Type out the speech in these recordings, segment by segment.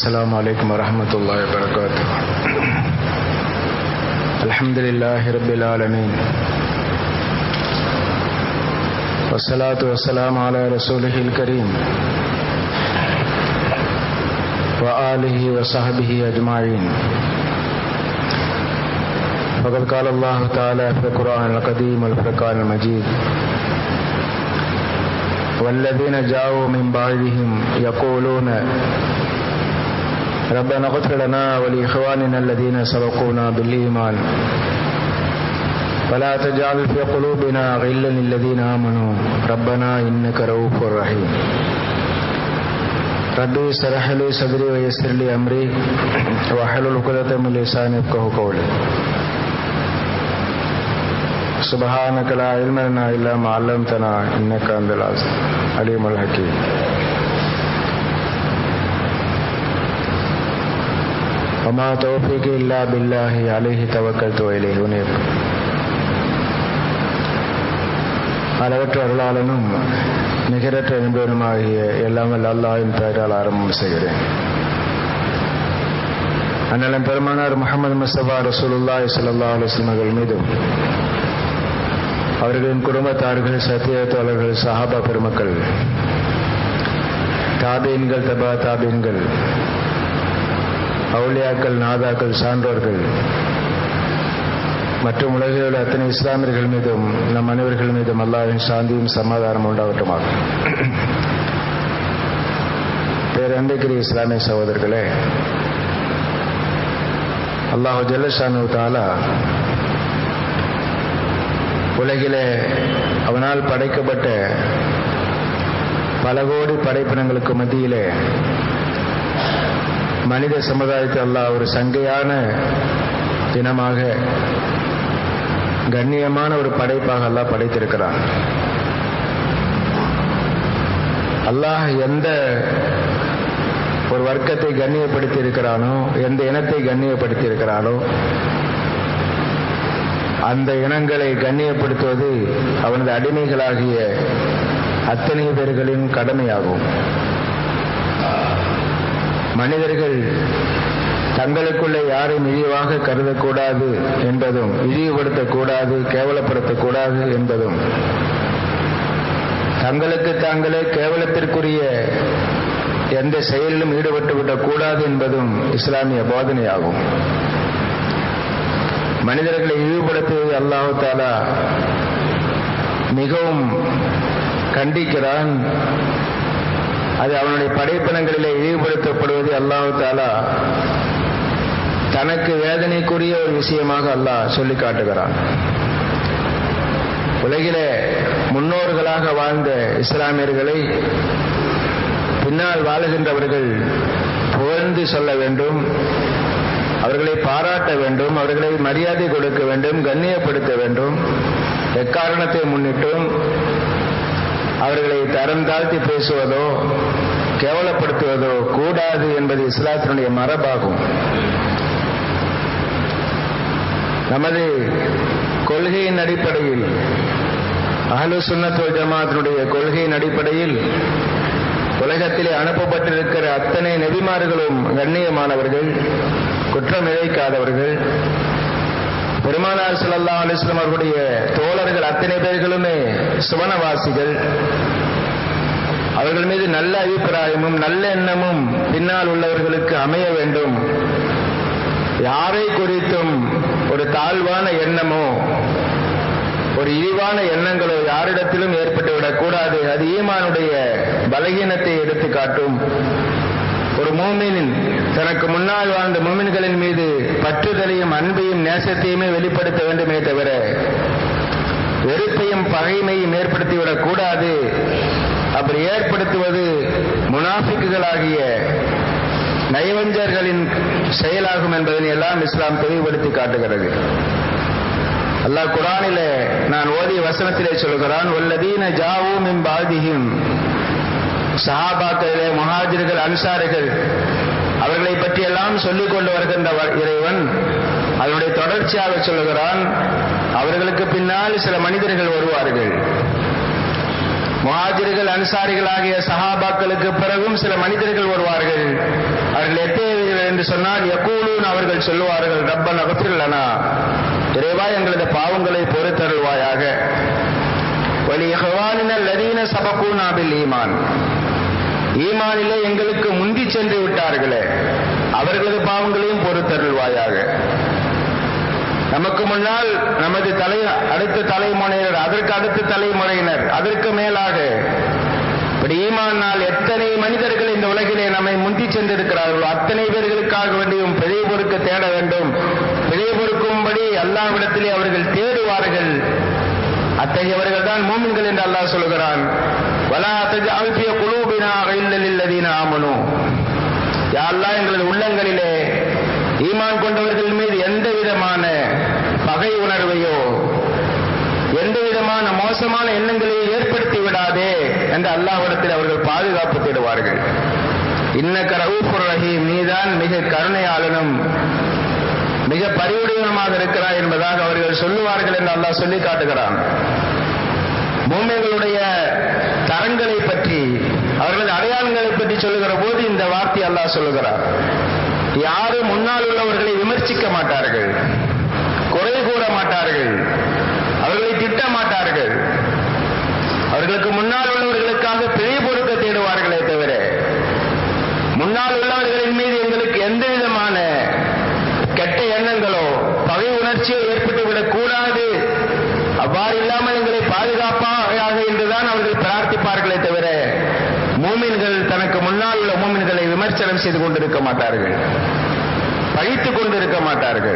السلام عليكم ورحمة الله وبركاته الحمد لله رب العالمين والصلاة والسلام على رسوله الكريم وآله وصحبه أجمعين فقد قال الله تعالى في القرآن القديم والفرقان المجيد والذين جاءوا من بعدهم يقولون ربنا اغفر لنا ولإخواننا الذين سبقونا بالإيمان ولا تجعل في قلوبنا غلا للذين آمنوا ربنا إنك رؤوف رحيم ربي اشرح لي صدري ويسر لي أمري واحلل عقدة من لساني يفقهوا قولي سبحانك لا علم لنا إلا ما علمتنا إنك أنت العليم الحكيم وما توفيقي إلا بالله عليه توكلت وإليه أنيب அளவற்ற அருளாளனும் நிகரற்ற என்பவனுமாகிய எல்லாம் அல்லாஹின் பெயரால் ஆரம்பம் செய்கிறேன் அண்ணலம் பெருமானார் முகமது முஸ்தபா ரசூலுல்லாய் சல்லா அலுவலமர்கள் மீதும் அவர்களின் குடும்பத்தார்கள் சத்திய தோழர்கள் சஹாபா பெருமக்கள் தாபீன்கள் தபா தாபீன்கள் அவுளியாக்கள் நாதாக்கள் சான்றோர்கள் மற்றும் உலகில் உள்ள அத்தனை இஸ்லாமியர்கள் மீதும் நம் அனைவர்கள் மீதும் அல்லாவின் சாந்தியும் சமாதானம் உண்டாகட்டுமாக பேரன்பிற்குரிய இஸ்லாமிய சகோதரர்களே அல்லாஹு ஜல்லஷானு தாலா உலகிலே அவனால் படைக்கப்பட்ட பல கோடி படைப்பினங்களுக்கு மத்தியிலே மனித சமுதாயத்தை அல்லாஹ் ஒரு சங்கையான தினமாக கண்ணியமான ஒரு படைப்பாக அல்லாஹ் படைத்திருக்கிறான் அல்லாஹ் எந்த ஒரு வர்க்கத்தை கண்ணியப்படுத்தி இருக்கிறானோ எந்த இனத்தை கண்ணியப்படுத்தி இருக்கிறானோ அந்த இனங்களை கண்ணியப்படுத்துவது அவனது அடிமைகளாகிய அத்தனை பேர்களின் கடமையாகும் மனிதர்கள் தங்களுக்குள்ளே யாரையும் இழிவாக கருதக்கூடாது என்பதும் இழிவுபடுத்தக்கூடாது கேவலப்படுத்தக்கூடாது என்பதும் தங்களுக்கு தாங்களே கேவலத்திற்குரிய எந்த செயலிலும் ஈடுபட்டு விடக்கூடாது என்பதும் இஸ்லாமிய போதனையாகும் மனிதர்களை இழிவுபடுத்துவது அல்லாஹு தாலா மிகவும் கண்டிக்கிறான் அது அவனுடைய படைப்பினங்களிலே இழிவுபடுத்தப்படுவது அல்லாஹு தாலா தனக்கு வேதனைக்குரிய ஒரு விஷயமாக அல்லாஹ் சொல்லி காட்டுகிறான் உலகிலே முன்னோர்களாக வாழ்ந்த இஸ்லாமியர்களை பின்னால் வாழுகின்றவர்கள் புகழ்ந்து சொல்ல வேண்டும் அவர்களை பாராட்ட வேண்டும் அவர்களை மரியாதை கொடுக்க வேண்டும் கண்ணியப்படுத்த வேண்டும் எக்காரணத்தை முன்னிட்டும் அவர்களை தரம் தாழ்த்தி பேசுவதோ கேவலப்படுத்துவதோ கூடாது என்பது இஸ்லாத்தினுடைய மரபாகும் நமது கொள்கையின் அடிப்படையில் அஹலு சுன்னத்துவ ஜமாத்தினுடைய கொள்கையின் அடிப்படையில் உலகத்திலே அனுப்பப்பட்டிருக்கிற அத்தனை நெபிமார்களும் கண்ணியமானவர்கள் குற்றம் இழைக்காதவர்கள் பெருமானார் சல்லா அலிஸ்லாம் அவர்களுடைய தோழர்கள் அத்தனை பேர்களுமே சுவனவாசிகள் அவர்கள் மீது நல்ல அபிப்பிராயமும் நல்ல எண்ணமும் பின்னால் உள்ளவர்களுக்கு அமைய வேண்டும் யாரை குறித்தும் ஒரு தாழ்வான எண்ணமோ ஒரு இழிவான எண்ணங்களோ யாரிடத்திலும் ஏற்பட்டுவிடக் கூடாது அது ஈமானுடைய பலகீனத்தை எடுத்து காட்டும் ஒரு மூமின் தனக்கு முன்னால் வாழ்ந்த மூமின்களின் மீது பற்றுதலையும் அன்பையும் நேசத்தையுமே வெளிப்படுத்த வேண்டுமே தவிர வெறுப்பையும் பகைமையும் ஏற்படுத்திவிடக் கூடாது அப்படி ஏற்படுத்துவது முனாஃபிக்குகளாகிய நயவஞ்சர்களின் செயலாகும் என்பதனை எல்லாம் இஸ்லாம் தெளிவுபடுத்தி காட்டுகிறது அல்லாஹ் குரானில நான் ஓதிய வசனத்திலே சொல்கிறான் ஒல்லதீன ஜாவும் இம்பாதியும் சஹாபாக்களிலே மகாஜர்கள் அன்சாரிகள் அவர்களை பற்றி எல்லாம் சொல்லிக் கொண்டு வருகின்ற இறைவன் அதனுடைய தொடர்ச்சியாக சொல்லுகிறான் அவர்களுக்கு பின்னால் சில மனிதர்கள் வருவார்கள் முஹாஜிர்கள் அன்சாரிகள் ஆகிய சஹாபாக்களுக்கு பிறகும் சில மனிதர்கள் வருவார்கள் அவர்கள் எத்தனை என்று சொன்னால் யக்கூலூன் அவர்கள் சொல்லுவார்கள் ரப்பன் அகத்திரலனா இறைவா எங்களது பாவங்களை பொறுத்தருள்வாயாக வலி ஹவானினல் லதீன சபகூனா பில் ஈமான் ஈமானிலே எங்களுக்கு முந்தி சென்று விட்டார்களே அவர்களது பாவங்களையும் பொறுத்தருள்வாயாக நமக்கு முன்னால் நமது தலை அடுத்த தலைமுறையினர் அதற்கு அடுத்த தலைமுறையினர் அதற்கு மேலாக இப்படி ஈமானால் எத்தனை மனிதர்கள் இந்த உலகிலே நம்மை முந்தி சென்றிருக்கிறார்களோ அத்தனை பேர்களுக்காக வேண்டியும் பிழை பொறுக்க தேட வேண்டும் பிழை பொறுக்கும்படி அல்லாவிடத்திலே அவர்கள் தேடுவார்கள் அத்தகையவர்கள் தான் மூமின்கள் என்று அல்லாஹ் சொல்கிறான் வலா தஜ்அல் ஃபீ குலூபினா இல்லல் லல்லதீன ஆமனு யா அல்லாஹ் எங்களது உள்ளங்களிலே ஈமான் கொண்டவர்கள் மீது எந்த விதமான பகை உணர்வையோ எந்த விதமான மோசமான எண்ணங்களையும் ஏற்படுத்தி விடாதே என்று அல்லாஹ்விடத்தில் அவர்கள் பாதுகாப்பு தேடுவார்கள் இன்னக்க ரவுஃபுர் ரஹீம் நீதான் மிக கருணையாளனும் மிக பரிவுடையவனுமாக இருக்கிறாய் என்பதாக அவர்கள் சொல்லுவார்கள் என்று அல்லாஹ் சொல்லி காட்டுகிறான் பூமிகளுடைய தரங்களை பற்றி அவர்களது அடையாளங்களை பற்றி சொல்லுகிற போது இந்த வார்த்தை அல்லாஹ் சொல்லுகிறார் யாரும் முன்னால் உள்ளவர்களை விமர்சிக்க மாட்டார்கள் குறை கூற மாட்டார்கள் அவர்களை திட்ட மாட்டார்கள் அவர்களுக்கு முன்னால் உள்ளவர்களுக்காக பிழை பொறுக்க தேடுவார்களே தவிர முன்னால் உள்ளவர்களின் மீது எங்களுக்கு எந்த விதமான கெட்ட எண்ணங்களோ பகை உணர்ச்சியோ ஏற்பட்டுவிடக் கூடாது அவ்வாறு இல்லாமல் எங்களை பாதுகாப்பாக என்றுதான் அவர்கள் பிரார்த்திப்பார்களே தவிர மூமின்கள் தனக்கு முன்னால் உள்ள மூமின்களை விமர்சனம் செய்து கொண்டிருக்க மாட்டார்கள் பழித்துக் கொண்டிருக்க மாட்டார்கள்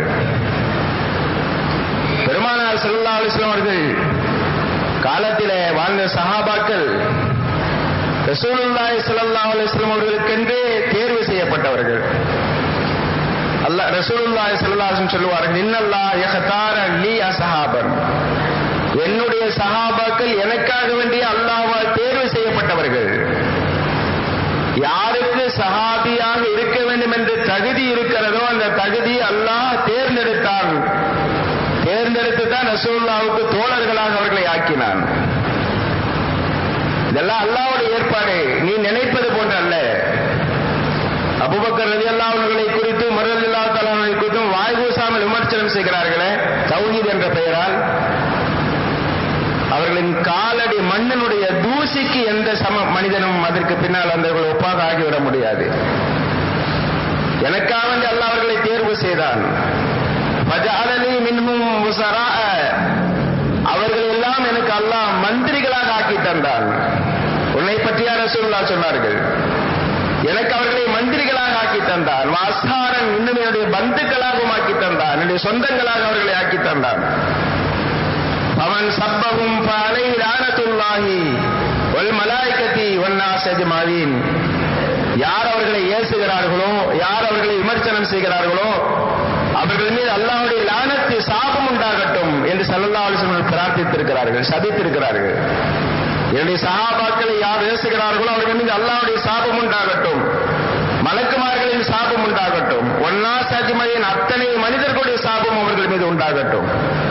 பெருமானார் செல்லா அலிஸ்லாம் அவர்கள் காலத்திலே வாழ்ந்த சஹாபாக்கள் ரசூலுல்லாஹி ஸல்லல்லாஹு அலைஹி வஸல்லம் அவர்களுக்கென்றே தேர்வு செய்யப்பட்டவர்கள் அல்லாஹ் ரசூலுல்லாஹி ஸல்லல்லாஹு அலைஹி வஸல்லம் சொல்லுவார்கள் இன்னல்லாஹ் யஹ்தார லி அஸ்ஹாபன் என்னுடைய சஹாபாக்கள் எனக்காக வேண்டிய அல்லாஹ்வால் தேர்வு செய்யப்பட்டவர்கள் யாருக்கு சஹாபியாக இருக்க வேண்டும் என்று தகுதி இருக்கிறதோ அந்த தகுதி அல்லாஹ் தேர்ந்தெடுத்தான் தேர்ந்தெடுத்து தான் ரசூல்லாவுக்கு தோழர்களாக அவர்களை ஆக்கினான் இதெல்லாம் அல்லாவுடைய ஏற்பாடு நீ நினைப்பது போன்ற அல்ல அபுபக்கர் ரதி அல்லாஹர்களை குறித்து மருதல் அல்லா தலாவை குறித்தும் வாய்கூசாமல் விமர்சனம் செய்கிறார்களே தௌஹீத் என்ற பெயரால் அவர்களின் காலடி மண்ணினுடைய தூசிக்கு எந்த சம மனிதனும் அதற்கு பின்னால் அந்தவர்கள் ஒப்பாக ஆகிவிட முடியாது எனக்காக வேண்டி அல்லாஹ் அவர்களை தேர்வு செய்தான் ஃபஜஅலனி மின்ஹும் உஸராஅ அவர்கள் எல்லாம் எனக்கு அல்லாஹ் மந்திரிகளாக ஆக்கி தந்தான் உன்னை பற்றியா ரசூலுல்லாஹ் சொன்னார்கள் எனக்கு அவர்களை மந்திரிகளாக ஆக்கி தந்தான் வாஸ்தாரன் இன்னும் என்னுடைய பந்துக்களாகவும் ஆக்கி தந்தான் என்னுடைய சொந்தங்களாக அவர்களை ஆக்கி தந்தான் அவன் சப்பகும் பாலை லானத்துல்லாஹி ஒல் மலாய்கத்தி ஒன்னாஸ் அஜ்மாயின் யார் அவர்களை ஏசுகிறார்களோ யார் அவர்களை விமர்சனம் செய்கிறார்களோ அவர்கள் மீது அல்லாஹ்வுடைய லானத்து சாபம் உண்டாகட்டும் என்று சல்லல்லாஹு அலைஹி வஸல்லம் பிரார்த்தித்திருக்கிறார்கள் சபித்திருக்கிறார்கள் என்னுடைய சஹாபாக்களை யார் ஏசுகிறார்களோ அவர்கள் மீது அல்லாஹ்வுடைய சாபம் உண்டாகட்டும் மலக்குமார்களின் சாபம் உண்டாகட்டும் ஒன்னா சஜ்மையின் அத்தனை மனிதர்களுடைய சாபம் அவர்கள் மீது உண்டாகட்டும்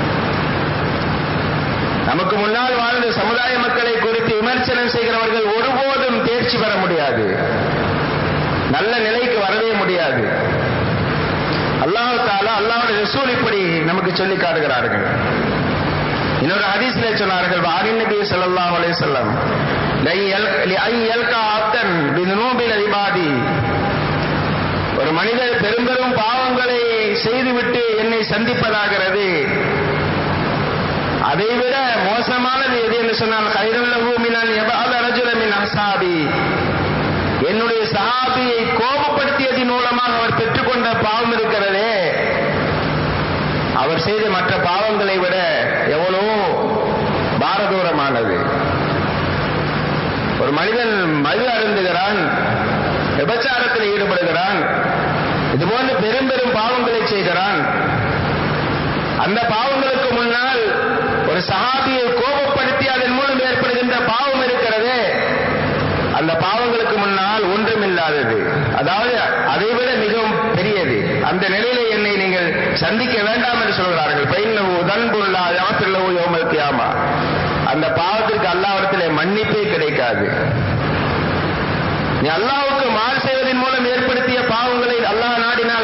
நமக்கு முன்னால் வாழ்ந்த சமுதாய மக்களை குறித்து விமர்சனம் செய்கிறவர்கள் ஒருபோதும் தேர்ச்சி பெற முடியாது நல்ல நிலைக்கு வரவே முடியாது அல்லாஹு தாலா அல்லாஹுடைய ரசூல் இப்படி நமக்கு சொல்லி காட்டுகிறார்கள் இன்னொரு ஹதீஸ்ல சொன்னார்கள் வாரி நபி ஸல்லல்லாஹு அலைஹி வஸல்லம் லை யல்கா அப்தன் பிதுனூபில் இபாதி ஒரு மனிதர் பெரும்பெரும் பாவங்களை செய்துவிட்டு என்னை சந்திப்பதாகிறது அதைவிட மோசமானது எது என்று சொன்னால் கைருல்லஹு மினன் யபஅத ரஜுல மின் அஸ்ஹாபி என்னுடைய சஹாபியை கோபப்படுத்தியதன் மூலமாக அவர் பெற்றுக்கொண்ட பாவம் இருக்கிறதே அவர் செய்த மற்ற பாவங்களை விட எவ்வளவோ பாரதூரமானது ஒரு மனிதன் மது அருந்துகிறான் விபச்சாரத்தில் ஈடுபடுகிறான் இதுபோன்ற பெரும் பெரும் பாவங்களை செய்கிறான் அந்த பாவங்களுக்கு முன்னால் ஒரு சஹாபியை கோபப்படுத்தி அதன் மூலம் ஏற்படுகின்ற பாவம் இருக்கிறதே அந்த பாவங்களுக்கு முன்னால் ஒன்றுமில்லாதது அதாவது அதைவிட மிகவும் பெரியது அந்த நிலையில என்னை நீங்கள் சந்திக்க வேண்டாம் என்று சொல்கிறார்கள் பைன்னவு தன்புல்லா யாத்திரலவு யோமல் கியாமா அந்த பாவத்திற்கு அல்லாவிடத்திலே மன்னிப்பே கிடைக்காது நீ அல்லாவுக்கு மாறு செய்வதன் மூலம் ஏற்படுத்திய பாவங்களை அல்லாஹ் நாடினால்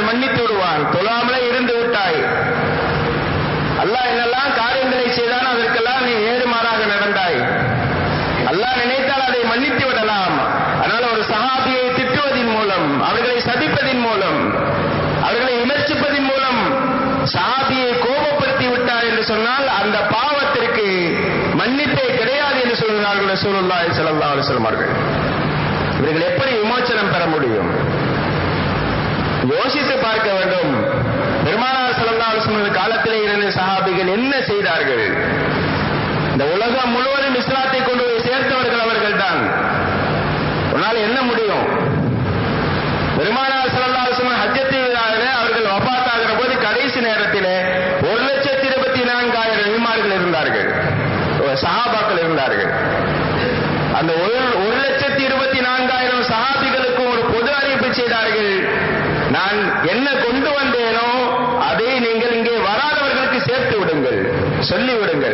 ரசூலுல்லாஹி ஸல்லல்லாஹு அலைஹி வஸல்லம் அவர்கள் இவர்கள் எப்படி விமோச்சனம் பெற முடியும் யோசித்து பார்க்க வேண்டும் பெருமானார் ஸல்லல்லாஹு அலைஹி வஸல்லம் காலத்திலே இருந்த சஹாபிகள் என்ன செய்தார்கள் இந்த உலகம் முழுவதும் இஸ்லாத்தை கொண்டு போய் சேர்த்தவர்கள் அவர்கள் தான் உன்னால் என்ன முடியும் பெருமானார் ஸல்லல்லாஹு அலைஹி வஸல்லம் ஹஜ்ஜத்திலே அவர்கள் வஃபாத் ஆகிற போது கடைசி நேரத்திலே ஒரு லட்சத்தி இருபத்தி நான்காயிரம் நபிமார்கள் இருந்தார்கள் சஹாபாக்கள் இருந்தார்கள் அந்த ஒரு ஒரு லட்சத்தி இருபத்தி நான்காயிரம் சஹாபிகளுக்கும் ஒரு பொது அறிவிப்பு செய்தார்கள் நான் என்ன கொண்டு வந்தேனோ அதை நீங்கள் இங்கே வராதவர்களுக்கு சேர்த்து விடுங்கள் சொல்லி விடுங்கள்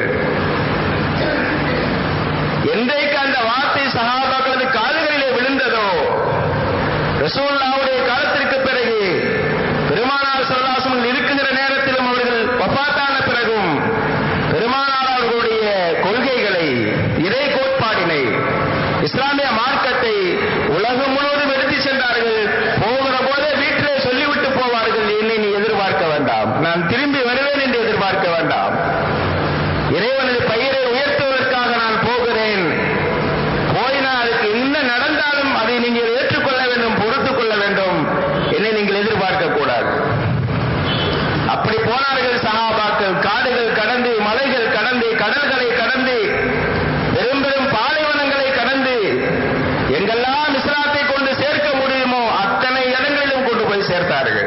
என்றைக்கு அந்த வார்த்தை சஹாபாக்களது காதுகளிலே விழுந்ததோ ரசூல்லாவுடைய காலத்திற்கு பிறகு பெருமானார் சொல்லாசமல் இருக்குகிற நேரத்திலும் அவர்கள் வஃபாத்தான பிறகும் பெருமானார் அவர்களுடைய கொள்கைகளை இறை கோட்பாடினை இஸ்லாமிய மார்க்கத்தை உலகம் முழுவதும் எடுத்து சென்றார்கள் போகிற போதே வீட்டிலே சொல்லிவிட்டு போவார்கள் என்னை நீ எதிர்பார்க்க வேண்டாம் நான் திரும்பி வருவேன் என்று எதிர்பார்க்க வேண்டாம் இறைவனது பெயரை உயர்த்துவதற்காக நான் போகிறேன் போயினால் அதுக்கு என்ன நடந்தாலும் அதை நீங்கள் ஏற்றுக்கொள்ள வேண்டும் பொறுத்துக் கொள்ள வேண்டும் என்னை நீங்கள் எதிர்பார்க்க கூடாது அப்படி போனார்கள் சகாபாக்கள் காடுகள் கடந்து மலைகள் கடந்து கடல்களை கடந்து பெரும் பெரும் பாலைவனங்களை கடந்து எங்கெல்லாம் இஸ்லாத்தை கொண்டு சேர்க்க முடியுமோ அத்தனை இடங்களிலும் கொண்டு போய் சேர்த்தார்கள்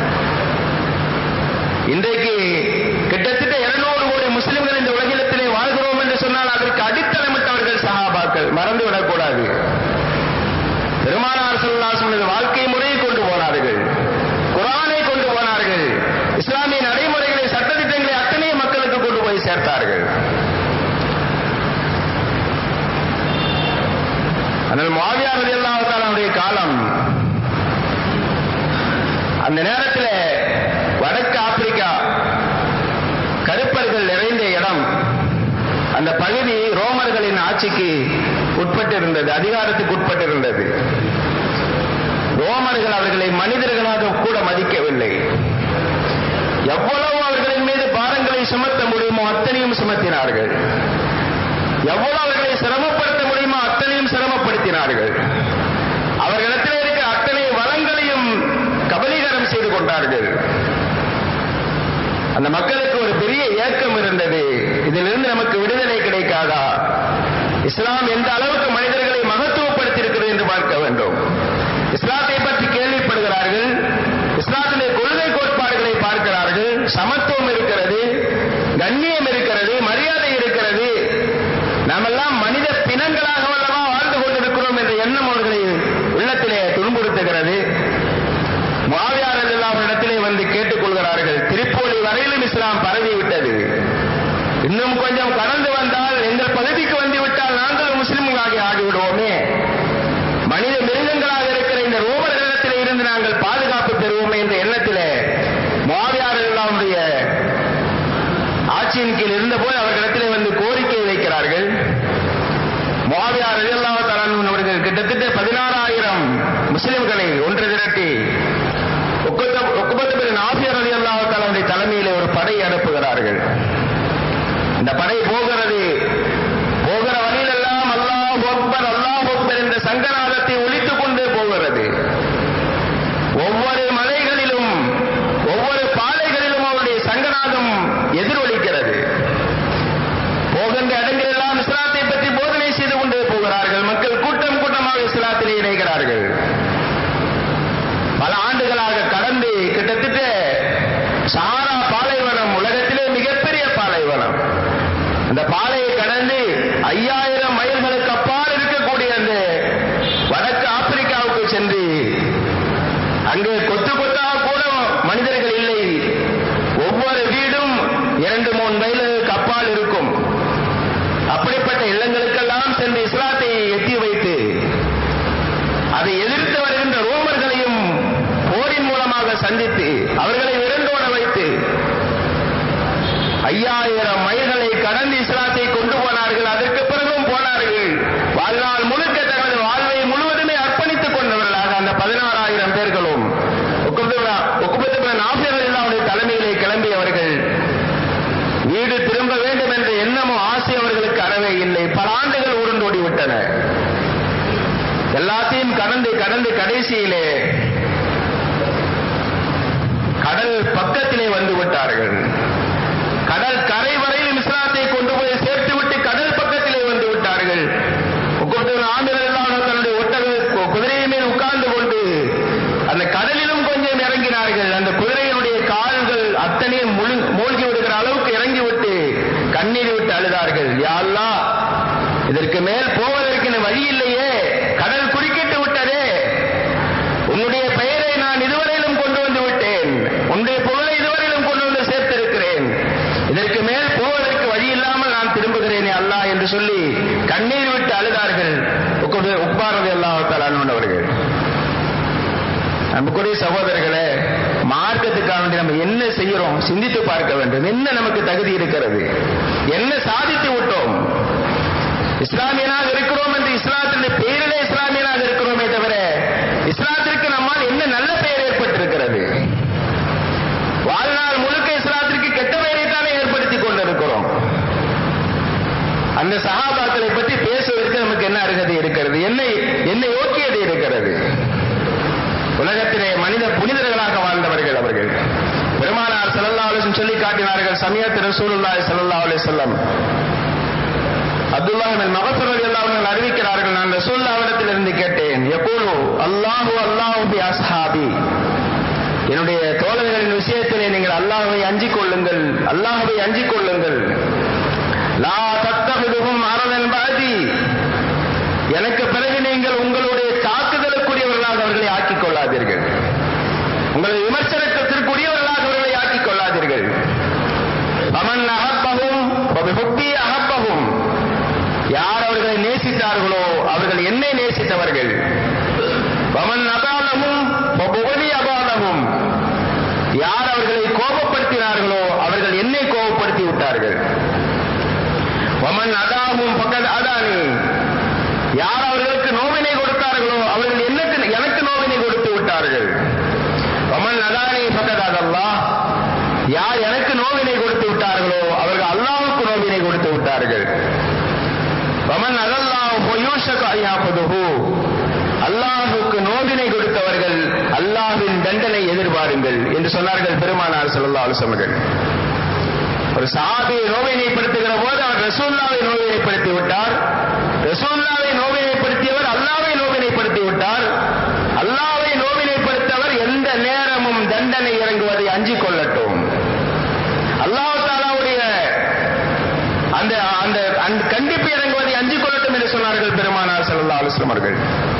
இன்றைக்கு கிட்டத்தட்ட இருநூறு கோடி முஸ்லிம்கள் இந்த உலகிலத்திலே வாழ்கிறோம் என்று சொன்னால் அதற்கு அடித்தளமிட்டவர்கள் சஹாபாக்கள் மறந்துவிடக் கூடாது பெருமானார் சொல்லாசனது வாழ்க்கை முறையை கொண்டு போனார்கள் குரானை கொண்டு போனார்கள் இஸ்லாமிய நடைமுறைகளை சட்டத்திட்டங்களை அத்தனை மக்களுக்கு கொண்டு போய் சேர்த்தார்கள் ஆனால் மாவியார் ரலியல்லாஹு காலம் அந்த நேரத்தில் வடக்கு ஆப்பிரிக்கா கருப்பர்கள் நிறைந்த இடம் அந்த பகுதி ரோமர்களின் ஆட்சிக்கு உட்பட்டிருந்தது அதிகாரத்துக்கு உட்பட்டிருந்தது ரோமர்கள் அவர்களை மனிதர்களாக கூட மதிக்கவில்லை எவ்வளவு அவர்களின் மீது பாரங்களை சுமத்த முடியுமோ அத்தனையும் சுமத்தினார்கள் எவ்வளவு அவர்களை சிரமப்படுத்த முடியுமோ அத்தனையும் சிரமப்படுத்தினார்கள் அவர்களிடத்தில் இருக்கிற அத்தனை வளங்களையும் கபலீகரம் செய்து கொண்டார்கள் அந்த மக்களுக்கு ஒரு பெரிய ஏக்கம் இருந்தது இதிலிருந்து நமக்கு விடுதலை கிடைக்காதா இஸ்லாம் எந்த அளவுக்கு மனிதர்களை மகத்துவப்படுத்தி இருக்கிறது என்று பார்க்க வேண்டும் இஸ்லாத்தை பற்றி கேள்விப்படுகிறார்கள் இஸ்லாத்திலே கொள்கை கோட்பாடுகளை பார்க்கிறார்கள் சமத்துவம் இருக்கிறது கண்ணியம் இருக்கிறது மரியாதை இருக்கிறது நாமெல்லாம் மனித பிணங்களாக அல்லவா வாழ்ந்து கொண்டிருக்கிறோம் என்ற எண்ணம் அவர்களை உள்ளத்திலே துன்புறுத்துகிறது மாவியார் இடத்திலே வந்து கேட்டுக்கொள்கிறார்கள் திருப்போலி வரையிலும் இஸ்லாம் பரவிவிட்டது இன்னும் கொஞ்சம் கடந்து வந்தால் எங்கள் பகுதிக்கு வந்து விட்டால் நாங்கள் முஸ்லிம்களாகி ஆகிவிடுவோமே மனித மிருகங்களாக இருக்கிற இந்த ரோமர்களிடத்திலே இருந்து நாங்கள் பாதுகாப்பு பெறுவோமே என்ற எண்ணத்திலே மாவியார் எல்லாருடைய ஆட்சியின் கீழ் இருந்தபோது அவர்களிடத்திலே வந்து கோரிக்கை வைக்கிறார்கள் மாவியார் ரலியல்லாஹு தஆலா அவர்கள் கிட்டத்தட்ட பதினாறாயிரம் முஸ்லிம்களை ஒன்று திரட்டி நாசியர் அலி அல்லாஹாலுடைய தலைமையிலே ஒரு படை அனுப்புகிறார்கள் இந்த படை போகிறது போகிற வழியிலெல்லாம் அல்லாஹ் அக்பர் அல்லாஹ் அக்பர் என்ற சங்கநாதத்தை ஒழித்துக் கொண்டே போகிறது ஒவ்வொரு மலைகளிலும் ஒவ்வொரு பாலைகளிலும் அவருடைய சங்கநாதம் எதிரொலிக்கிறது போகின்ற இடங்களெல்லாம் இஸ்லாத்தை பற்றி போதனை செய்து கொண்டே போகிறார்கள் மக்கள் கூட்டம் கூட்டமாக இஸ்லாத்திலே இணைகிறார்கள் பல ஆண்டுகளாக கடந்து கிட்டத்தட்ட சஹாரா பாலைவனம் உலகத்திலே மிகப்பெரிய பாலைவனம் அந்த பாலையை கடந்து ஐயாயிரம் மைல்களுக்கு அப்பால் இருக்கக்கூடிய அந்த வடக்கு ஆப்பிரிக்காவுக்கு சென்று அங்கே கொத்து கொத்தாக கூட மனிதர்கள் இல்லை ஒவ்வொரு வீடும் இரண்டு மூணு மைல்களுக்கு அப்பால் இருக்கும் அப்படிப்பட்ட இல்லங்களுக்கெல்லாம் சென்று இஸ்லாத்தை எத்தி வைத்து அதை எதிர்த்து வருகின்ற ரோமர்களையும் போரின் மூலமாக சந்தித்து அவர்களை விரண்டோட வைத்து ஐயாயிரம் மைல்களை கடந்து இஸ்லாத்தை கொண்டு போனார்கள் அதற்கு பிறகும் போனார்கள் வாழ்நாள் முழுக்க தனது வாழ்வை முழுவதுமே அர்ப்பணித்துக் கொண்டவர்களாக அந்த பதினாறாயிரம் பேர்களும் நாசியர்களுடைய தலைமையிலே கிளம்பியவர்கள் வீடு திரும்ப வேண்டும் என்ற எண்ணமும் ஆசை அவர்களுக்கு அறவே இல்லை பல ஆண்டுகள் உருண்டோடி விட்டன எல்லாத்தையும் கடந்து கடந்து கடைசியிலே கடல் பக்கத்திலே வந்து விட்டார்கள் கடல் கரை வரையிலும் இஸ்லாத்தை கொண்டு போய் சேர்த்து விட்டு கடல் பக்கத்திலே வந்து விட்டார்கள் ஆண்டுகள் எல்லாம் தன்னுடைய ஒட்டக குதிரையை மேல் உட்கார்ந்து கொண்டு அந்த கடலிலும் கொஞ்சம் இறங்கினார்கள் அந்த குதிரையினுடைய கால்கள் அத்தனையும் மூழ்கி விடுகிற அளவுக்கு இறங்கி விட்டு கண்ணீர் விட்டு அழுதார்கள் யாழ்லா இதற்கு மேல் போவதற்கு வழி இல்லையே கடல் குறுக்கிட்டு விட்டதே உன்னுடைய பெயரை நான் இதுவரையிலும் கொண்டு வந்து விட்டேன் உன்னுடைய புகழை இதுவரையிலும் கொண்டு வந்து சேர்த்திருக்கிறேன் இதற்கு மேல் போவதற்கு வழி இல்லாமல் நான் திரும்புகிறேனே அல்லா என்று சொல்லி கண்ணீர் விட்டு அழுதார்கள் உட்பாரது அல்லாஹால் அண்ணவர்கள் நமக்குரிய சகோதரர்களே மார்க்கத்துக்காக வேண்டி நம்ம என்ன செய்யறோம் சிந்தித்து பார்க்க வேண்டும் என்ன நமக்கு தகுதி இருக்கிறது என்ன சாதித்து விட்டோம் இஸ்லாமியனாக இருக்கிறோம் என்று இஸ்லாத்தினுடைய பெயரிலே இஸ்லாமியனாக இருக்கிறோமே தவிர இஸ்லாத்திற்கு நம்மால் என்ன நல்ல பெயர் ஏற்பட்டிருக்கிறது வாழ்நாள் முழுக்க இஸ்லாத்திற்கு கெட்ட பெயரை தானே ஏற்படுத்திக் கொண்டிருக்கிறோம் அந்த சகாபாக்களை பற்றி பேசுவதற்கு நமக்கு என்ன அருகதை இருக்கிறது என்ன என்ன யோக்கியதை இருக்கிறது உலகத்திலே மனித புனிதர்களாக வாழ்ந்தவர்கள் அவர்கள் பெருமானார் செல்லல்லா அலிசம் சொல்லி காட்டினார்கள் சமயத்து ரசூலுல்லாய் செல்லல்லா அலி செல்லம் அப்துல்லா மகசூர் எல்லாம் அறிவிக்கிறார்கள் நான் ரசூல்லாவிடத்தில் இருந்து கேட்டேன் எப்போது அல்லாஹு அல்லாஹு பி அஸ்ஹாபி என்னுடைய தோழர்களின் விஷயத்திலே நீங்கள் அல்லாஹை அஞ்சிக் கொள்ளுங்கள் அல்லாஹை அஞ்சிக் கொள்ளுங்கள் லா தத்தகுதுகும் அறதன் பாதி எனக்கு பிறகு நீங்கள் உங்களுடைய தாக்குதலுக்குரியவர்களாக அவர்களை ஆக்கிக் கொள்ளாதீர்கள் உங்களது விமர்சனத்திற்குரியவர்களாக அவர்களை ஆக்கிக் கொள்ளாதீர்கள் அமன் அகப்பகும் புத்தி அகப்பகும் யார் அவர்களை நேசித்தார்களோ அவர்கள் என்னை நேசித்தவர்கள் பமன் அபாலமும் புகழி அபாலமும் யார் அவர்களை கோபப்படுத்தினார்களோ அவர்கள் என்னை கோபப்படுத்தி விட்டார்கள் ஒமன் அதாவும் பக்கத் அதானி யார் அவர்களுக்கு நோவினை கொடுத்தார்களோ அவர்கள் எனக்கு எனக்கு நோவினை கொடுத்து விட்டார்கள் ஒமன் அதானி பக்கத் அதல்லா யார் எனக்கு நோவினை கொடுத்து விட்டார்களோ அவர்கள் அல்லாவுக்கு நோவினை கொடுத்து விட்டார்கள் ஒமன் அதல்லாஹ் பொயூஷக ஐயாபதுஹு அல்லாஹுக்கு நோவினை கொடுத்தவர்கள் அல்லாஹ்வின் தண்டனை எதிர்பாருங்கள் என்று சொன்னார்கள் பெருமானார் ஸல்லல்லாஹு அலைஹி வஸல்லம் ஒரு சஹாபியை நோவினைப்படுத்துகிற போது அவர் ரசூல்லாவை நோவினைப்படுத்தி விட்டார் ரசூல்லாவை நோவினைப்படுத்தியவர் அல்லாவை நோவினைப்படுத்தி விட்டார் அல்லாவை நோவினைப்படுத்தவர் எந்த நேரமும் தண்டனை இறங்குவதை அஞ்சிக் கொள்ளட்டும் அல்லாஹ் தாலாவுடைய அந்த அந்த அந்த கண்டிப்பு இறங்குவதை அஞ்சிக் கொள்ளட்டும் என்று சொன்னார்கள் பெருமானார் ஸல்லல்லாஹு அலைஹி வஸல்லம் அவர்கள்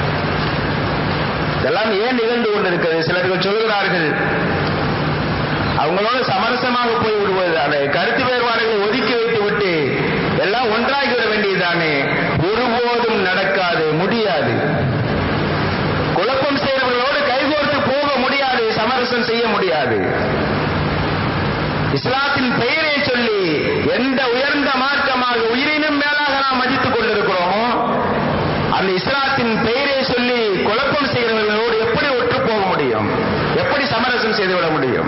இதெல்லாம் ஏன் நிகழ்ந்து கொண்டிருக்கிறது சிலர்கள் சொல்கிறார்கள் அவங்களோட சமரசமாக போய் விடுவது அதை கருத்து வேறுபாடுகளை ஒதுக்கி வைத்து விட்டு எல்லாம் ஒன்றாகி விட வேண்டியதுதானே ஒருபோதும் நடக்காது முடியாது குழப்பம் செய்கிறவர்களோடு கைகோர்த்து போக முடியாது சமரசம் செய்ய முடியாது இஸ்லாத்தின் பெயரை சொல்லி எந்த உயர்ந்த மார்க்கமாக உயிரினும் மேலாக நாம் மதித்துக் கொண்டிருக்கிறோமோ அந்த இஸ்லாத்தின் பெயரை சொல்லி குழப்பம் செய்கிறவர்களோடு எப்படி ஒற்று போக முடியும் எப்படி சமரசம் செய்துவிட முடியும்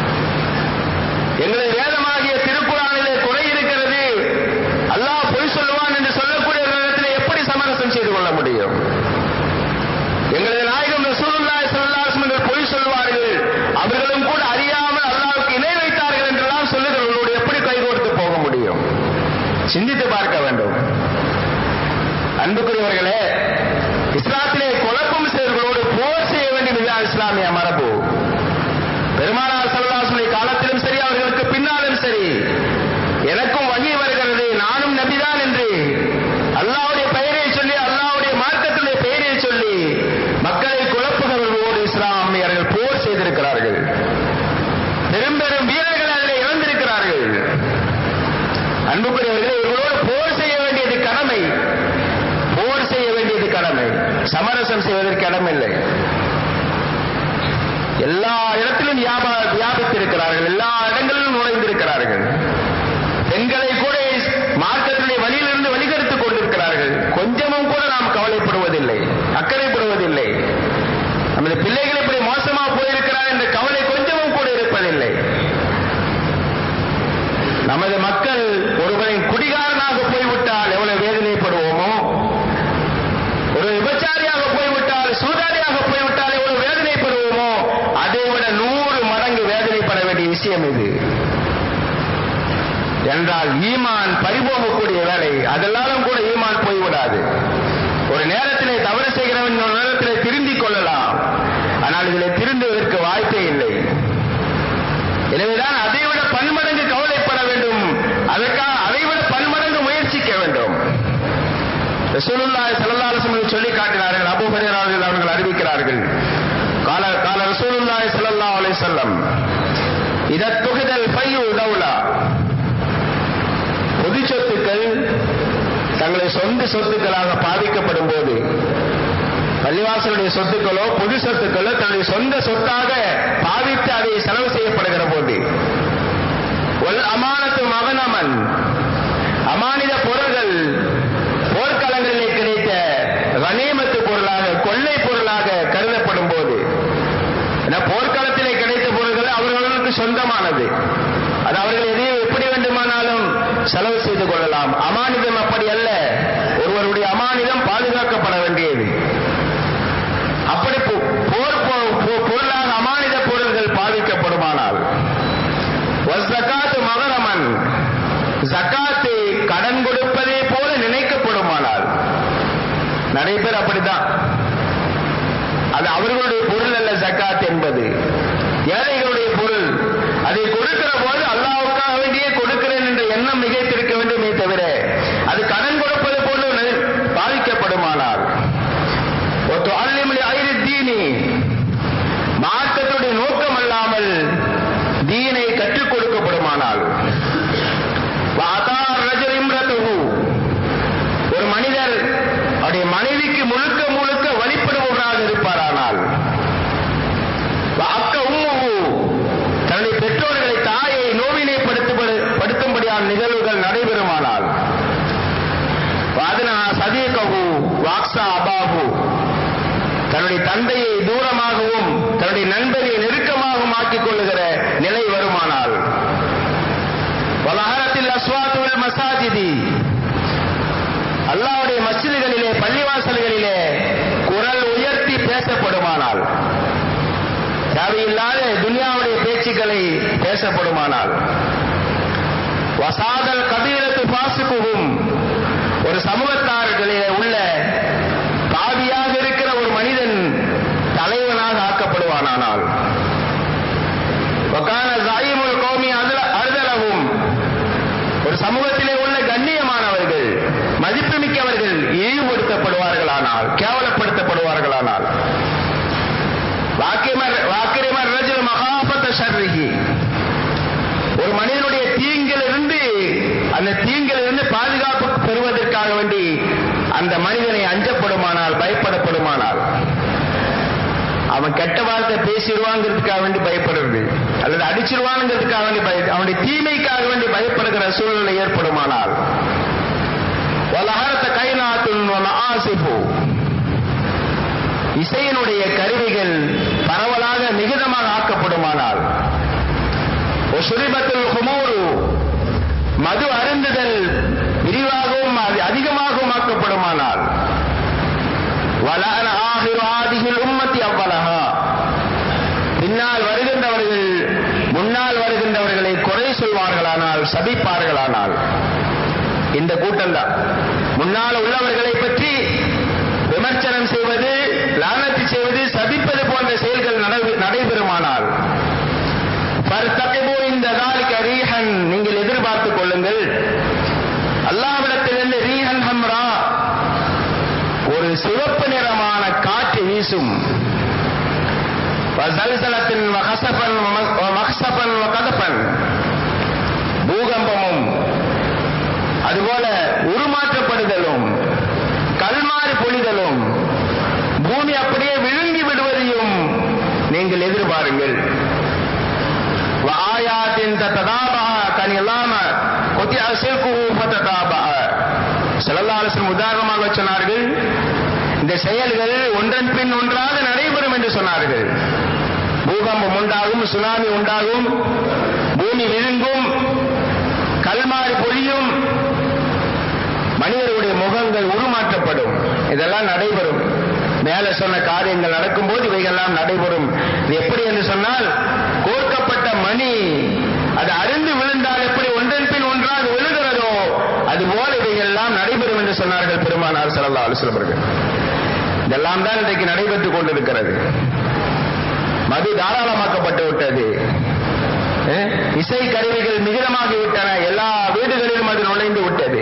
எங்களது வேதமாகிய திருக்குறானிலே குறை இருக்கிறது அல்லாஹ் பொய் சொல்லுவான் என்று சொல்லக்கூடியவர்களிடத்தில் எப்படி சமரசம் செய்து கொள்ள முடியும் எங்களது நாயகம் ரசூலுல்லாஹி ஸல்லல்லாஹு அலைஹி வஸல்லம் பொய் சொல்வார்கள் அவர்களும் கூட அறியாமல் அல்லாஹ்வுக்கு இணை வைத்தார்கள் என்றெல்லாம் சொல்லுகிறவர்களோடு எப்படி கைகோர்த்து போக முடியும் சிந்தித்து பார்க்க வேண்டும் அன்புக்குரியவர்களே இஸ்லாத்திலே குழப்பம் செய்வர்களோடு போர் செய்ய வேண்டும் இதுதான் இஸ்லாமிய மரபு பெருமானார் சல்லாசுடைய காலத்திலும் சரி அவர்களுக்கு பின்னாலும் சரி எனக்கும் வகி வருகிறது நானும் நபிதான் என்று அல்லாவுடைய பெயரை சொல்லி அல்லாவுடைய மார்க்கத்துடைய பெயரை சொல்லி மக்களை குழப்புகிறவர்களோடு இஸ்லாமியர்கள் போர் செய்திருக்கிறார்கள் பெரும் பெரும் வீரர்கள் அதில் இழந்திருக்கிறார்கள் அன்புக்குரியவர்களே இவர்களோடு போர் செய்ய வேண்டியது கடமை போர் செய்ய வேண்டியது கடமை சமரசம் செய்வதற்கு இடமில்லை எல்லா இடத்திலும் வியாபா வியாபித்திருக்கிறார்கள் எல்லா இடங்களிலும் நுழைந்திருக்கிறார்கள் பெண்களை கூட மார்க்கத்தினுடைய வழியிலிருந்து வழிகெடுத்துக் கொண்டிருக்கிறார்கள் கொஞ்சமும் கூட நாம் கவலைப்படுவதில்லை அக்கறைப்படுவதில்லை நமது பிள்ளைகள் இப்படி மோசமா போயிருக்கிறார் என்ற கவலை கொஞ்சமும் கூட இருப்பதில்லை நமது மக்கள் ஒருவரின் குடிகாரனாக போய்விட்டால் எவ்வளவு வேதனைப்படுவோமோ ஒரு விபச்சாரியாக போய் என்றால் ஈமான் பறிபோகக்கூடிய வேலை அதெல்லாம் கூட ஈமான் போய்விடாது ஒரு நேரத்திலே தவறு செய்கிறவன் ஒரு நேரத்திலே திருந்திக் கொள்ளலாம் ஆனால் இதில் திருந்துவதற்கு வாய்ப்பே இல்லை எனவேதான் அதைவிட பன்மடங்கு கவலைப்பட வேண்டும் அதற்காக அதைவிட பன்மடங்கு முயற்சிக்க வேண்டும் ரசூலுல்லாஹி ஸல்லல்லாஹு அலைஹி வஸல்லம் சொல்லி காட்டினார்கள் அபூ ஹுரைரா அவர்கள் அறிவிக்கிறார்கள் கால கால ரசூலுல்லாஹி ஸல்லல்லாஹு அலைஹி வஸல்லம் இத துகிதல் ஃபையு தௌலா பொது சொத்துக்கள் தங்களை சொந்த சொத்துக்களாக பாவிக்கப்படும் போது பள்ளிவாசலுடைய சொத்துக்களோ பொது சொத்துக்களோ தன்னுடைய சொந்த சொத்தாக பாவித்து அதை செலவு செய்யப்படுகிற போது ஒல் அமானத்து மகனமன் அமானித பொருள்கள் போர்க்களங்களிலே கிடைத்த கனிமத்து பொருளாக கொள்ளை பொருளாக கருதப்படும் போது போர்க்களத்திலே கிடைத்த பொருள்கள் அவர்களுக்கு சொந்தமானது அது அவர்கள் எதையும் எப்படி வேண்டுமானாலும் செலவு செய்து கொள்ளலாம் அமானிதம் அப்படி அல்ல ஒருவருடைய அமானிதம் பாதுகாக்கப்பட வேண்டியது அப்படி போர் பொருளாக அமானித பொருள்கள் பாதிக்கப்படுமானால் ஜக்காத்து மகரமன் ஜக்காத்து கடன் கொடுப்பதே போல நினைக்கப்படுமானால் நிறைய பேர் அப்படித்தான் அது அவர்களுடைய பொருள் அல்ல ஜக்காத் என்பது ஏழைகளுடைய பொருள் அதை கொடுக்கிற போது அல்லாவுக்காக வேண்டியே கொடுக்கிறேன் என்ற எண்ணம் மிகைத்திருக்க வேண்டுமே தவிர அது கடன் கொடுப்பது போல பாதிக்கப்படுமானால் தீனி மார்க்கத்துடைய நோக்கம் அல்லாமல் தீனை கற்றுக் கொடுக்கப்படுமானால் ஒரு மனிதர் அவருடைய மனைவிக்கு முழுக்க முழுக்க வழிபடுபவராக இருப்பாரானால் அக்க உம்முகு தன்னுடைய பெற்றோர்களை தாயை நோவினை படுத்தும்படியான நிகழ்வுகள் நடைபெறுமானால் வாதனா சதீககு வாக்ஸா அபாகு தன்னுடைய தந்தையை தூரமாகவும் தன்னுடைய நண்பரை நெருக்கமாகவும் ஆக்கிக் கொள்ளுகிற நிலை வருமானால் வலஹரத்தில் அஸ்வாத்துல் மசாஜிதி அல்லாவுடைய மசிதிகளிலே பள்ளிவாசல்களிலே குரல் உயர்த்தி பேசப்படுமானால் தேவையில்லாத துனியாவுடைய பேச்சுக்களை பேசப்படுமானால் வசாதல் கபீரத்து பாசுக்குகும் ஒரு சமூகத்தார்களிலே உள்ள பாவியாக இருக்கிற ஒரு மனிதன் தலைவனாக ஆக்கப்படுவானானால் கோமி அறுதலவும் ஒரு சமூகத்திலே உள்ள கண்ணியமானவர்கள் மதிப்புமிக்கவர்கள் இழிவுபடுத்தப்படுவார்களானால் கேவலப்படுத்தப்படுவார்களானால் வாக்கிரிமர் ரஜுல் மகாபத்த ஷர்ரிகி ஒரு மனிதனுடைய தீங்கிலிருந்து அந்த தீங்கிலிருந்து பாதுகாப்பு பெறுவதற்காக வேண்டி அந்த மனிதனை அஞ்சப்படுமானால் பயப்படப்படுமானால் அவன் கெட்ட வார்த்தை பேசிடுவாங்கிறதுக்காக வேண்டி பயப்படுறது அல்லது அடிச்சிருவானுங்கிறதுக்காக வேண்டி பய அவனுடைய தீமைக்காக வேண்டி பயப்படுகிற சூழ்நிலை ஏற்படுமானால் வலஹரத்த கைநாத்துன் ஆசிபு இசையினுடைய கருவிகள் பரவலாக மிகுதமாக ஆக்கப்படுமானால் சுரிபத்தில் ஹுமூரு மது அருந்துதல் விரிவாகவும் அதிகமாகவும் ஆக்கப்படுமானால் வலன ஆகிரு ஆதிகள் உம்மத்தி அவ்வளகா பின்னால் வருகின்றவர்கள் முன்னால் வருகின்றவர்களை குறை சொல்வார்களானால் சபிப்பார்களானால் இந்த கூட்டம் தான் முன்னால் உள்ளவர்களை பற்றி விமர்சனம் செய்வது லானத்து செய்வது சபிப்பது போன்ற செயல்கள் நடைபெறுமானால் இந்த தாலிக்க ரீஹன் நீங்கள் எதிர்பார்த்துக் கொள்ளுங்கள் அல்லாவிடத்திலிருந்து ரீஹன் ஹம்ரா ஒரு சிவப்பு நிறமான காற்று வீசும் ஜல்சலத்தின் மகசபன் மகசபன் கதப்பன் பூகம்பமும் அதுபோல உருமாற்றப்படுதலும் கல்மாறி பொழிதலும் பூமி அப்படியே விழுங்கி விடுவதையும் நீங்கள் எதிர்பாருங்கள் ஆயாத்தின் ததாபா கனி இல்லாம கொத்தி அசில்கு ததாபா செல்லல்லாசன் உதாரணமாக சொன்னார்கள் இந்த செயல்கள் ஒன்றன் பின் ஒன்றாக நடைபெறும் என்று சொன்னார்கள் பூகம்பம் உண்டாகும் சுனாமி உண்டாகும் பூமி விழுங்கும் கல்மாறி பொழியும் மனிதருடைய முகங்கள் உருமாற்றப்படும் இதெல்லாம் நடைபெறும் மேல சொன்ன காரியங்கள் நடக்கும்போது இவைகள்லாம் நடைபெறும் இது எப்படி என்று சொன்னால் கோர்க்கப்பட்ட மணி அது அருந்து விழுந்தால் எப்படி ஒன்றன் பின் ஒன்றாக பெருமானார் ஸல்லல்லாஹு அலைஹி வஸல்லம் அவர்கள் இதெல்லாம் தான் இன்றைக்கு நடைபெற்றுக் கொண்டிருக்கிறது மது தாராளமாக்கப்பட்டு விட்டது அஹ், இசை கருவிகள் மிகுதமாகி விட்டன எல்லா வீடுகளிலும் அது நுழைந்து விட்டது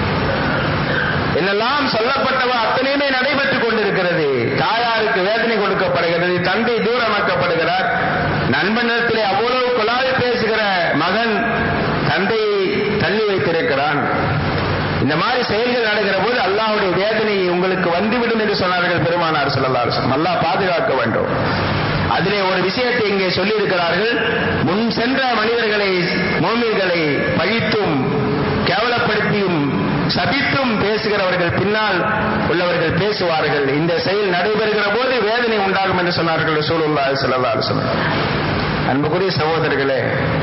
என்னெல்லாம் சொல்லப்பட்டவ அத்தனையுமே நடைபெற்றுக் கொண்டிருக்கிறது தாயாருக்கு வேதனை கொடுக்கப்படுகிறது தந்தை தூரமாக்கப்படுகிறார் நண்பனிடத்திலே அவ்வளவு குழாய் பேசுகிற மகன் தந்தையை தள்ளி வைத்திருக்கிறான் இந்த மாதிரி செயல்கள் நடக்கிற போது அல்லாஹ்வுடைய வேதனை உங்களுக்கு வந்துவிடும் என்று சொன்னார்கள் பெருமானார் ஸல்லல்லாஹு அலைஹி வஸல்லம் அல்லாஹ் பாதுகாக்க வேண்டும் அதிலே ஒரு விஷயத்தை இங்கே சொல்லி இருக்கிறார்கள் முன் சென்ற மனிதர்களை மோமின்களை பழித்தும் கேவலப்படுத்தியும் சபித்தும் பேசுகிறவர்கள் பின்னால் உள்ளவர்கள் பேசுவார்கள் இந்த செயல் நடைபெறுகிற போது வேதனை உண்டாகும் என்று சொன்னார்கள் ரசூலுல்லாஹி ஸல்லல்லாஹு அலைஹி வஸல்லம் அன்புக்குரிய சகோதரர்களே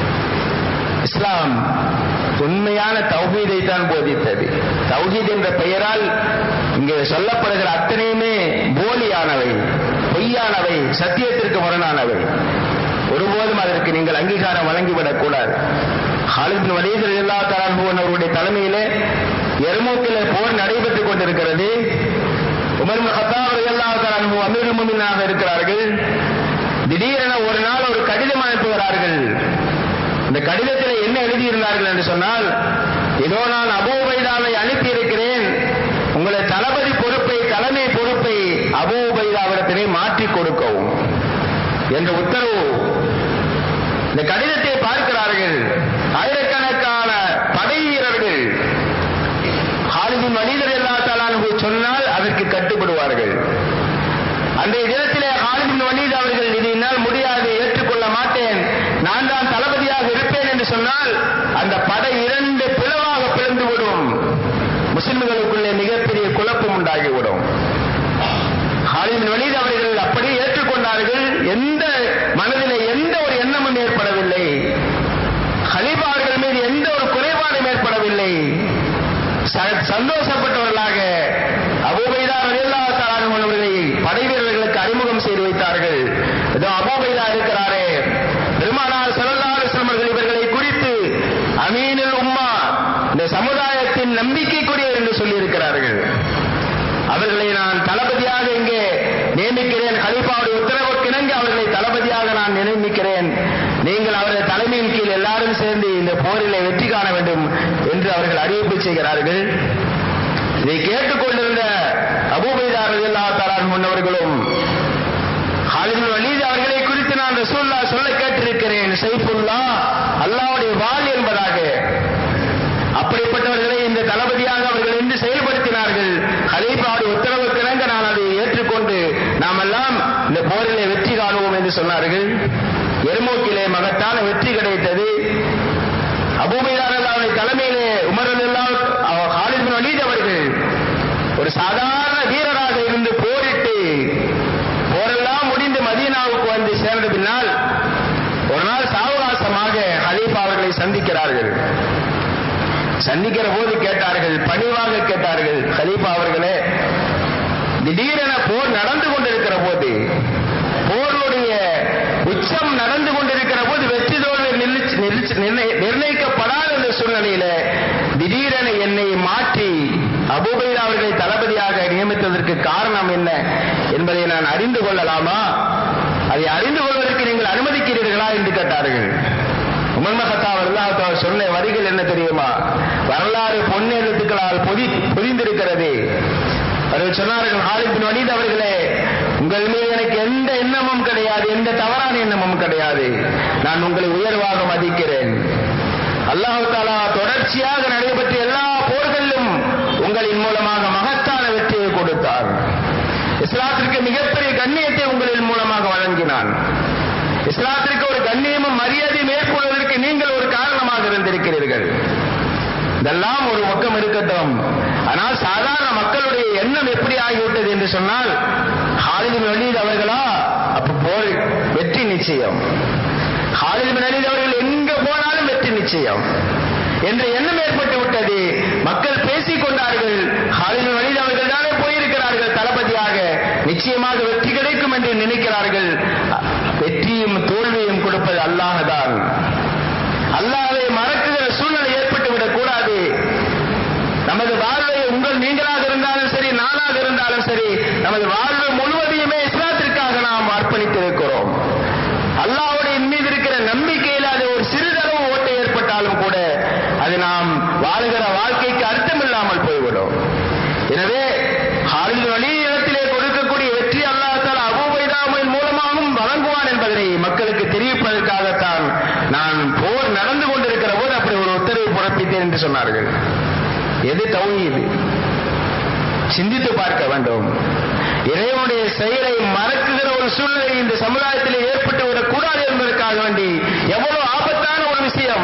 இஸ்லாம் உண்மையான தௌஹீதை தான் போதித்தது தௌஹீத் என்ற பெயரால் இங்கே சொல்லப்படுகிற அத்தனையுமே போலியானவை பொய்யானவை சத்தியத்திற்கு முரணானவை ஒருபோதும் அதற்கு நீங்கள் அங்கீகாரம் வழங்கிவிடக் கூடாது ஹாலித் வலீத் எல்லா அவருடைய தலைமையிலே எருமூக்கிலே போர் நடைபெற்றுக் கொண்டிருக்கிறது உமர் ஹத்தாப் எல்லா தலான்பு அமீர் முமினாக இருக்கிறார்கள் திடீரென ஒரு நாள் ஒரு கடிதம் அனுப்புகிறார்கள் இந்த கடிதத்தில் என்ன எழுதியிருந்தார்கள் என்று சொன்னால் இதோ நான் அபூபைதாவை அனுப்பி இருக்கிறேன் உங்களை தளபதி பொறுப்பை தலைமை பொறுப்பை அபூபைதாவிடத்திலே மாற்றி கொடுக்கவும் என்ற உத்தரவு இந்த கடிதத்தை பார்க்கிறார்கள் ஆயிரக்கணக்கான படை வீரர்கள் ஹாலிதின் மனிதர் எல்லா தலானு சொன்னால் அதற்கு கட்டுப்படுவார்கள் அன்றைய தினத்திலே ஹாலிதின் வலீத் அவர்கள் இது என்னால் முடியாது ஏற்றுக்கொள்ள மாட்டேன் நான் தான் தளபதியாக இருப்பேன் என்று சொன்னால் அந்த படை இரண்டு பிளவாக பிளந்து விடும் முஸ்லிம்களுக்குள்ளே மிகப்பெரிய குழப்பம் உண்டாகிவிடும் ஹாலிதின் வலீத் அவர்கள் அப்படியே ஏற்றுக்கொண்டார்கள் எந்த மனதிலே எந்த ஒரு எண்ணமும் ஏற்படவில்லை ஹலீஃபா அவர்கள் மீது எந்த ஒரு குறைபாடும் ஏற்படவில்லை ச- சந்தோஷப்பட்டவர்களாக அபூபைதா ரலியல்லாஹு தஆலா அன்ஹு அவர்களை படை வீரர்களுக்கு அறிமுகம் செய்து வைத்தார்கள் இதோ அபூபைதா இருக்கிறாரே பெருமானார் ஸல்லல்லாஹு அலைஹி வஸல்லம் அவர்கள் இவர்களை குறித்து அமீனுல் உம்மா இந்த சமுதாயத்தின் நம்பிக்கைக்குரியவர் என்று சொல்லி இருக்கிறார்கள் அவர்களை நான் தளபதியாக இங்கே நியமிக்கிறேன் கலிஃபாவுடைய உத்தரவுக்கிணங்க அவர்களை தளபதியாக நான் நியமிக்கிறேன் நீங்கள் அவரது தலைமையின் கீழ் எல்லாரும் சேர்ந்து இந்த போரிலே வெற்றி காண வேண்டும் என்று அவர்கள் அறிவிப்பு செய்கிறார்கள் இதை கேட்டுக்கொண்டிருந்த அபூபைதார் எல்லா தரான் முன்னவர்களும் ஹாலிதுல் வலீத் அவர்களை குறித்து நான் ரசூல்லா சொல்ல கேட்டிருக்கிறேன் சைஃபுல்லா அல்லாஹ்வுடைய வாள் என்பதாக அப்படிப்பட்டவர்களை இந்த தளபதியாக அவர்கள் இன்று செயல்படுத்தினார்கள் ஹலீஃபாவுடைய உத்தரவுக்கிணங்க நான் அதை ஏற்றுக்கொண்டு நாம் எல்லாம் இந்த போரிலே வெற்றி காணுவோம் என்று சொன்னார்கள் எருமூக்கிலே மகத்தான வெற்றி கிடைத்தது அபூபைதார் அல்லாவுடைய தலைமையிலே உமர் அல்லா ஹாலித் பின் வலீத் அவர்கள் ஒரு சாதாரண வீரராக இருந்து போரிட்டு போரெல்லாம் முடிந்து மதீனாவுக்கு வந்து சேர்ந்த பின்னால் ஒரு நாள் சாவகாசமாக ஹலீஃபா அவர்களை சந்திக்கிறார்கள் சந்திக்கிற போது கேட்டார்கள் பணிவாக கேட்டார்கள் ஹலீஃபா அவர்களே திடீரென போர் நடந்து கொண்டிருக்கிற போது போருடைய உச்சம் நடந்து கொண்டிருக்கிற போது வெற்றி தோல்வி நிர்ணயிச்சு- நிர்ணயிச்சு- நிர்ணய- நிர்ணயிக்கப்படாத இந்த சூழ்நிலையில திடீரென என்னை மாற்றி அபூபைதா அவர்களை தளபதியாக நியமித்ததற்கு காரணம் என்ன என்பதை நான் அறிந்து கொள்ளலாமா அதை அறிந்து கொள்வதற்கு நீங்கள் அனுமதிக்கிறீர்களா என்று கேட்டார்கள் உமர் மகத்தா அவர்கள் சொன்ன வரிகள் என்ன தெரியுமா வரலாறு பொன்னெழுத்துக்களால் பொதி பொதிந்திருக்கிறது அவர்கள் சொன்னார்கள் ஹாலித் பின் வலீத் அவர்களே உங்கள் மீது எனக்கு எந்த எண்ணமும் கிடையாது எந்த தவறான எண்ணமும் கிடையாது நான் உங்களை உயர்வாக மதிக்கிறேன் அல்லாஹு தாலா தொடர்ச்சியாக நடைபெற்ற எல்லா போர்களிலும் உங்களின் மூலமாக மகத்தான வெற்றியை கொடுத்தார் இஸ்லாத்திற்கு மிகப்பெரிய கண்ணியத்தை உங்களின் மூலமாக வழங்கினான் இஸ்லாத்திற்கு ஒரு கண்ணியமும் மரியாதையும் ஏற்படுவதற்கு நீங்கள் ஒரு காரணமாக இருந்திருக்கிறீர்கள் இதெல்லாம் ஒரு பக்கம் இருக்கட்டும் ஆனால் சாதாரண மக்களுடைய எண்ணம் எப்படி ஆகிவிட்டது என்று சொன்னால் ஹாலிது வலீத் அவர்களா அப்ப போர் வெற்றி நிச்சயம் ஹாலிது வலீத் அவர்கள் எங்க போனாலும் வெற்றி நிச்சயம் என்ற எண்ணம் ஏற்பட்டு விட்டது மக்கள் பேசிக் கொண்டார்கள் ஹாலிது வலீத் அவர்கள் தானே போயிருக்கிறார்கள் தளபதியாக நிச்சயமாக வெற்றி கிடைக்கும் என்று நினைக்கிறார்கள் வெற்றியும் தோல்வியும் கொடுப்பது அல்லாஹ்தான் அல்லாஹ்வை மறக்குகிற சூழ்நிலை ஏற்பட்டு விடக் கூடாது நமது வாழ்வை உங்கள் நீங்களாக இருந்தாலும் சரி நான் ஆணாக இருந்தாலும் சரி நமது வாழ்வு முழுவதையுமே இஸ்லாத்திற்காக நாம் அர்ப்பணித்திருக்கிறோம் அல்லாஹ்வுடைய மீது இருக்கிற நம்பிக்கையில் அது ஒரு சிறிதளவு ஓட்டை ஏற்பட்டாலும் கூட அது நாம் வாழுகிற வாழ்க்கைக்கு அர்த்தமில்லாமல் போய்விடும் எனவே ஹாலித் வழி இடத்திலே கொடுக்கக்கூடிய வெற்றி அல்லாஹால அபூபைதாமின் மூலமாகவும் வழங்குவான் என்பதனை மக்களுக்கு தெரிவிப்பதற்காகத்தான் நான் போர் நடந்து கொண்டிருக்கிற போது அப்படி ஒரு உத்தரவு பிறப்பித்தேன் என்று சொன்னார்கள் எது தௌஹீது சிந்தித்து பார்க்க வேண்டும் இறைவனுடைய செயலை மறக்குகிற ஒரு சூழ்நிலை இந்த சமுதாயத்தில் ஏற்பட்டு விடக்கூடாது என்பதற்காக வேண்டி எவ்வளவு ஆபத்தான ஒரு விஷயம்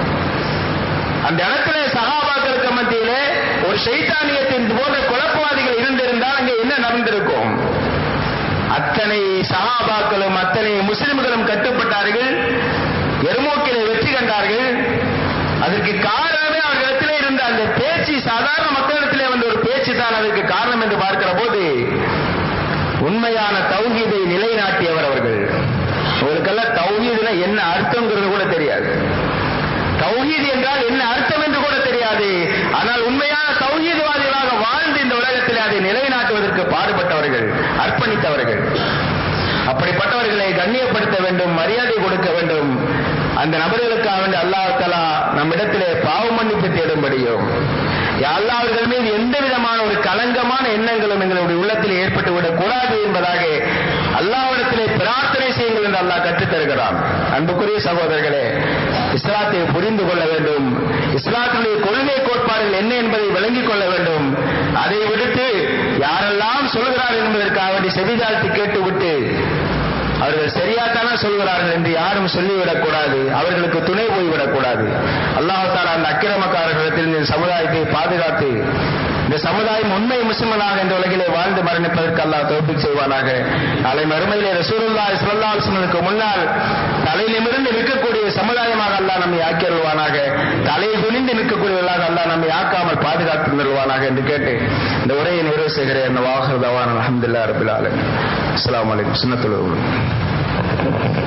அந்த இடத்துல சகாபாக்களுக்கு மத்தியிலே ஒரு சைத்தானியத்தின் போன்ற குழப்பவாதிகள் இருந்திருந்தால் அங்கே என்ன நடந்திருக்கும் அத்தனை சகாபாக்களும் அத்தனை முஸ்லிம்களும் கட்டுப்பட்டார்கள் எருமோக்கிலே வெற்றி கண்டார்கள் அதற்கு காரணமே அவர்களிடத்திலே இருந்த அந்த பேச்சு சாதாரண மக்களிடத்திலே வந்த ஒரு பேச்சு தான் அதற்கு காரணம் என்று பார்க்கிற போது உண்மையான தௌஹீதை நிலைநாட்டியவர் அவர்கள் உங்களுக்கெல்லாம் தௌஹீதுனா என்ன அர்த்தங்கிறது கூட தெரியாது தௌஹீத் என்றால் என்ன அர்த்தம் என்று கூட தெரியாது ஆனால் உண்மையான தௌஹீத்வாதிகளாக வாழ்ந்து இந்த உலகத்தில் அதை நிலைநாட்டுவதற்கு பாடுபட்டவர்கள் அர்ப்பணித்தவர்கள் அப்படிப்பட்டவர்களை கண்ணியப்படுத்த வேண்டும் மரியாதை கொடுக்க வேண்டும் அந்த நபர்களுக்காக வேண்டி அல்லாஹ் தலா நம்மிடத்திலே பாவ மன்னிப்பு தேடும்படியும் அல்லாஹ் அவர்கள் மீது எந்த விதமான ஒரு களங்கமான எண்ணங்களும் எங்களுடைய உள்ளத்தில் ஏற்பட்டு விடக் கூடாது என்பதாக அல்லாஹ்விடத்திலே பிரார்த்தனை செய்யுங்கள் என்று அல்லாஹ் கற்றுத் தருகிறான் அன்புக்குரிய சகோதரர்களே இஸ்லாத்தை புரிந்து கொள்ள வேண்டும் இஸ்லாத்தினுடைய கொள்கை கோட்பாடுகள் என்ன என்பதை விளங்கிக் கொள்ள வேண்டும் அதை விடுத்து யாரெல்லாம் சொல்கிறார் என்பதற்காக வேண்டி செவிதாழ்த்தி கேட்டுவிட்டு அவர்கள் சரியாத்தானே சொல்கிறார்கள் என்று யாரும் சொல்லிவிடக் கூடாது அவர்களுக்கு துணை போய்விடக் கூடாது அல்லாஹால அந்த அக்கிரமக்காரர்களிடத்தில் இந்த சமுதாயத்தை பாதுகாத்து இந்த சமுதாயம் உண்மை முஸ்லிமனாக இந்த உலகிலே வாழ்ந்து மரணிப்பதற்கு அல்லாஹ் தோப்பிக் செய்வானாக நாளை மறுமையிலே ரசூலுல்லா இஸ்லல்லா அலுவலுக்கு முன்னால் தலை நிமிர்ந்து நிற்கக்கூடிய சமுதாயமாக அல்லாஹ் நம்மை ஆக்கி அருள்வானாக தலை குனிந்து நிற்கக்கூடியவர்களாக அல்லாஹ் நம்மை ஆக்காமல் பாதுகாத்து நிறுவானாக என்று கேட்டு இந்த உரையை நிறைவு செய்கிறேன் வாஹர் தவான் அலமதுல்லா ரபில் ஆலமி அஸ்லாம் வலைக்கம் சுண்ணத்துள்ள